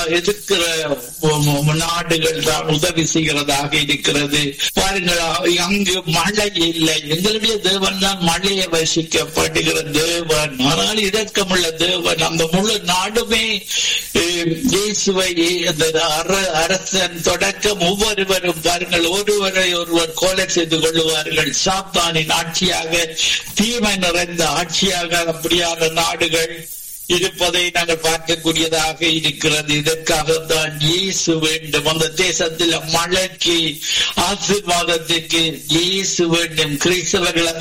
எதிர்க்கிற நாடுகள் தான் உதவி செய்கிறதாக இருக்கிறது பாருங்கள் அங்கு மழை இல்லை எங்களுடைய தேவன் தான் மழையை வசிக்கப்படுகிற தேவன் ஆனால் இரக்கமுள்ள தேவன் அந்த முழு நாடுமே இயேசுவை அரசன் தொடக்கம் ஒவ்வொருவரும் பாருங்கள் ஒருவரை ஒருவர் கொலை செய்து கொள்ளுவார்கள் சாத்தானின் ஆட்சியாக தீமை நிறைந்த ஆட்சியாக அப்படியான நாடுகள் இருப்பதை நாங்கள் பார்க்கக்கூடியதாக இருக்கிறது இதற்காக தான் இயேசு வேண்டும் அந்த தேசத்தில் மழைக்கு ஆசீர்வாதத்துக்கு இயேசு வேண்டும் கிறிஸ்தவர்கள்